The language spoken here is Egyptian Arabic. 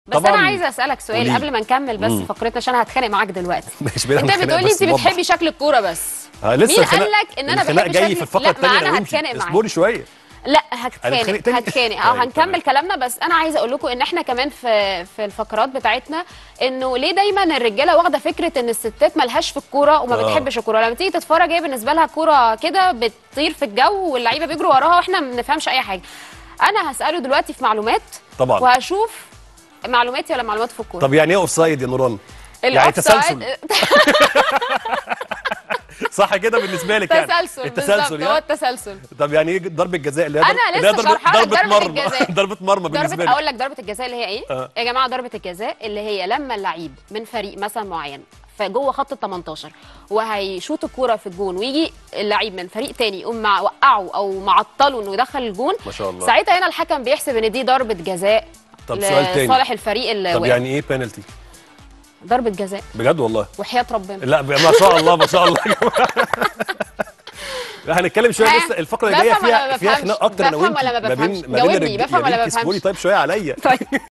بس طبعاً. انا عايزه اسالك سؤال قوليلي. قبل ما نكمل بس مم. فقرتنا عشان هتخانق معاك دلوقتي ماشي بعيد عن انت الخناق بتقولي بس انت نوضح. بتحبي شكل الكوره بس ها لسه مين الخناق- قال لك ان انا الخناق بحب جاي شكل في الفقره لا الثانيه ما انا هتخانق معاك اصبري شويه لا هنتخانق هتخانق تاني؟ هتخانق اه طيب، هنكمل تمام. كلامنا بس انا عايزه اقول لكم ان احنا كمان في في الفقرات بتاعتنا انه ليه دايما الرجاله واخده فكره ان الستات ملهاش في الكوره وما آه. بتحبش الكوره لما تيجي تتفرج هي بالنسبه لها كوره كده بتطير في الجو واللعيبه بيجروا وراها واحنا ما بنفهمش اي حاجه انا هساله دلوقتي في معلومات طبعا وهشوف معلوماتي ولا معلومات في الكوره طب يعني ايه اوف سايد يا نوران يعني الأوفسايد- تسلسل صح كده بالنسبه لك يعني تسلسل بالظبط التسلسل هو يعني التسلسل طب يعني ايه ضربه جزاء اللي هي أنا ضرب- اللي هي لسه ضربة- شارحة لك ضربه ضربة مرمى الجزاء. ضربه مرمى بالنسبه ضربة لي اقول لك ضربة الجزاء اللي هي ايه؟ آه. يا جماعة ضربة الجزاء اللي هي لما اللعيب من فريق مثلا معين فجوه خط ال 18 وهيشوط الكوره في الجون ويجي اللعيب من فريق تاني يقوم مع وقعه او معطله انه يدخل الجون ما شاء الله ساعتها هنا الحكم بيحسب ان دي ضربة جزاء طب سؤال تاني. لصالح الفريق اللي طب واقف. يعني ايه بينالتي ضربة جزاء بجد والله وحياة ربنا لا ب- ما شاء الله ما شاء الله يا جماعه لا، هنتكلم شويه ها؟ لسه الفقره اللي جايه بفهم ولا فيها ما فيها بفهمش؟ خناق اكتر انا بفهم وانت ولا ما ما بين بفهمش؟ ما بين جاوبني، الرج- بفهم يا ولا ما بنتي اصبري بفهمش؟ طيب شويه عليا طيب